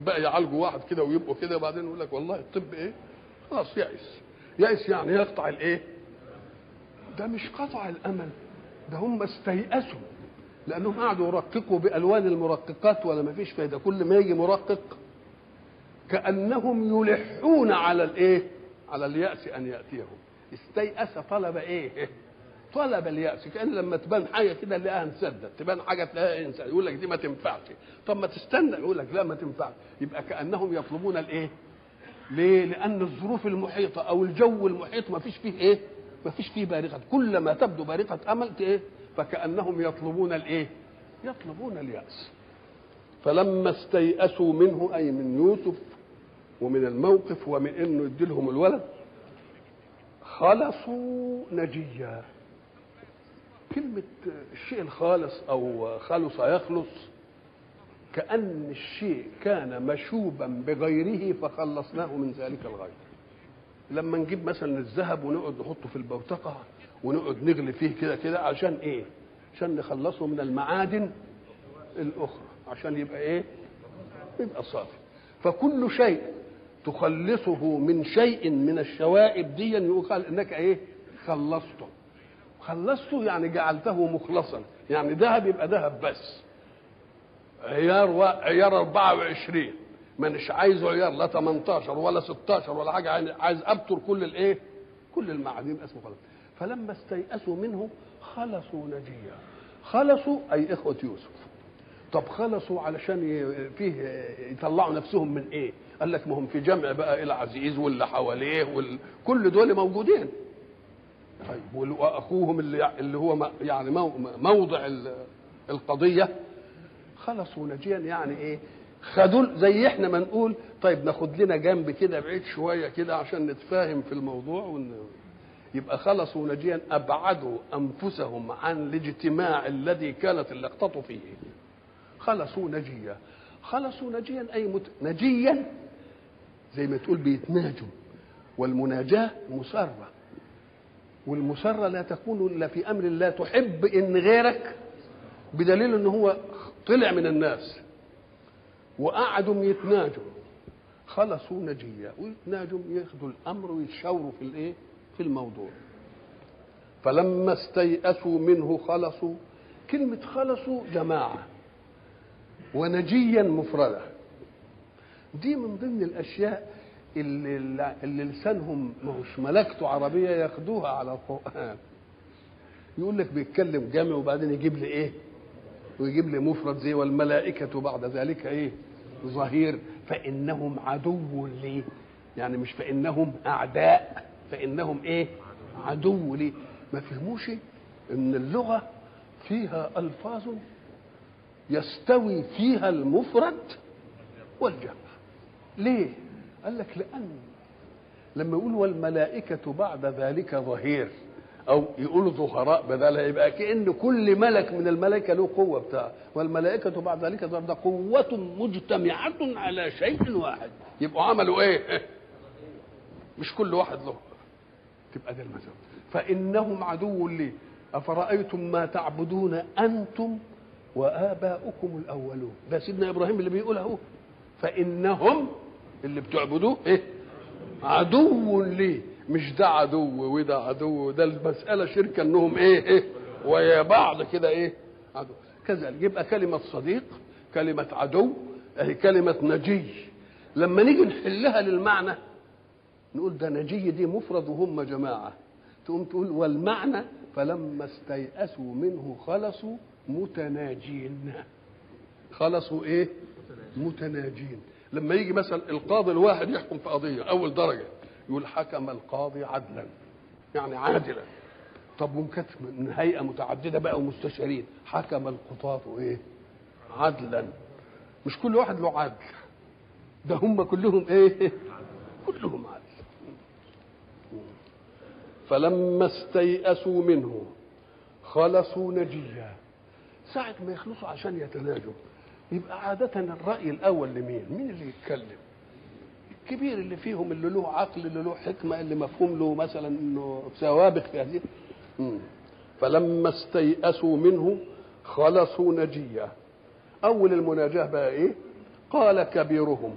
بقى يعالجوا واحد كده ويبقوا كده وبعدين يقول لك والله الطب ايه خلاص يأس يأس يعني يقطع الايه ده مش قطع الامل ده هم استيأسوا لانهم قعدوا يرققوا بالوان المرققات ولا ما فيش فايده كل ما يجي مرقق كانهم يلحون على الايه على الياس ان ياتيهم استيأس طلب ايه طلب الياس كان لما تبان حاجه كده نلاقيها انسدت تبان حاجه تلاقيها انسدت يقول لك دي ما تنفعش طب ما تستنى يقول لك لا ما تنفعش يبقى كانهم يطلبون الايه ليه لان الظروف المحيطه او الجو المحيط ما فيش فيه ايه ما فيش فيه بارقه كلما تبدو بارقه امل ايه فكانهم يطلبون الايه يطلبون الياس فلما استيأسوا منه اي من يوسف ومن الموقف ومن انه يديلهم الولد خلصوا نجيا كلمة الشيء الخالص أو خلص يخلص كأن الشيء كان مشوبا بغيره فخلصناه من ذلك الغير لما نجيب مثلا الذهب ونقعد نحطه في البوتقة ونقعد نغلي فيه كده كده عشان ايه عشان نخلصه من المعادن الأخرى عشان يبقى ايه يبقى صافي فكل شيء تخلصه من شيء من الشوائب دي يقال انك ايه خلصته خلصته يعني جعلته مخلصا يعني ذهب يبقى ذهب بس عيار و... عيار 24 مانيش عايزه عيار لا 18 ولا 16 ولا حاجه عايز ابتر كل الايه كل المعادن يبقى اسمه خلص فلما استيأسوا منه خلصوا نجيا خلصوا اي اخوه يوسف طب خلصوا علشان ي... فيه يطلعوا نفسهم من ايه قال لك ما هم في جمع بقى العزيز واللي حواليه وال... كل دول موجودين طيب واخوهم اللي اللي هو يعني موضع القضيه خلصوا نجيا يعني ايه خدوا زي احنا ما نقول طيب ناخد لنا جنب كده بعيد شويه كده عشان نتفاهم في الموضوع ون... يبقى خلصوا نجيا ابعدوا انفسهم عن الاجتماع الذي كانت اللقطه فيه خلصوا نجيا خلصوا نجيا اي مت... نجيا زي ما تقول بيتناجوا والمناجاه مسره والمسره لا تكون الا في امر لا تحب ان غيرك بدليل ان هو طلع من الناس وقعدوا يتناجوا خلصوا نجيا ويتناجوا ياخذوا الامر ويتشاوروا في الايه في الموضوع فلما استيأسوا منه خلصوا كلمة خلصوا جماعة ونجيا مفردة دي من ضمن الأشياء اللي, اللي لسانهم ماهوش ملكته عربية ياخدوها على القرآن يقول لك بيتكلم جامع وبعدين يجيب لي ايه ويجيب لي مفرد زي والملائكة بعد ذلك ايه ظهير فإنهم عدو لي يعني مش فإنهم أعداء فإنهم ايه عدو لي ما فهموش ان اللغة فيها ألفاظ يستوي فيها المفرد والجمع ليه قال لك لأن لما يقول والملائكة بعد ذلك ظهير أو يقولوا ظهراء بدل يبقى كأن كل ملك من الملائكة له قوة بتاعه والملائكة بعد ذلك ظهر ده قوة مجتمعة على شيء واحد يبقوا عملوا إيه؟ مش كل واحد له تبقى ده المثل فإنهم عدو لي أفرأيتم ما تعبدون أنتم وآباؤكم الأولون ده سيدنا إبراهيم اللي بيقول أهو فإنهم اللي بتعبدوه إيه عدو لي مش ده عدو وده عدو ده المسألة شركة إنهم إيه إيه ويا بعض كده إيه عدو كذلك يبقى كلمة صديق كلمة عدو أهي كلمة نجي لما نيجي نحلها للمعنى نقول ده نجي دي مفرد وهم جماعة تقوم تقول والمعنى فلما استيأسوا منه خلصوا متناجين خلصوا ايه متناجين لما يجي مثلا القاضي الواحد يحكم في قضية أول درجة يقول حكم القاضي عدلا يعني عادلا طب وكانت من هيئة متعددة بقى ومستشارين حكم القضاة ايه عدلا مش كل واحد له عدل ده هم كلهم ايه كلهم عدل فلما استيأسوا منه خلصوا نجيا ساعة ما يخلصوا عشان يتناجوا يبقى عادة الرأي الأول لمين؟ مين اللي يتكلم؟ الكبير اللي فيهم اللي له عقل اللي له حكمة اللي مفهوم له مثلا انه سوابق في هذه فلما استيأسوا منه خلصوا نجيا أول المناجاة بقى إيه؟ قال كبيرهم